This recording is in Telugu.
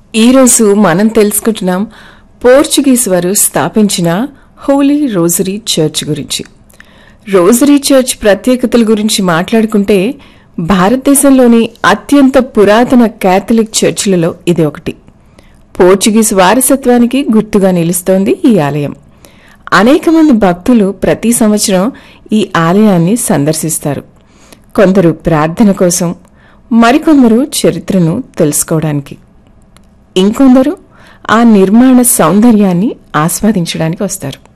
ఈరోజు మనం తెలుసుకుంటున్నాం పోర్చుగీస్ వారు స్థాపించిన హోలీ రోజరీ చర్చ్ గురించి రోజరీ చర్చ్ ప్రత్యేకతల గురించి మాట్లాడుకుంటే భారతదేశంలోని అత్యంత పురాతన క్యాథలిక్ చర్చిలలో ఇది ఒకటి పోర్చుగీస్ వారసత్వానికి గుర్తుగా నిలుస్తోంది ఈ ఆలయం అనేక మంది భక్తులు ప్రతి సంవత్సరం ఈ ఆలయాన్ని సందర్శిస్తారు కొందరు ప్రార్థన కోసం మరికొందరు చరిత్రను తెలుసుకోవడానికి ఇంకొందరు ఆ నిర్మాణ సౌందర్యాన్ని ఆస్వాదించడానికి వస్తారు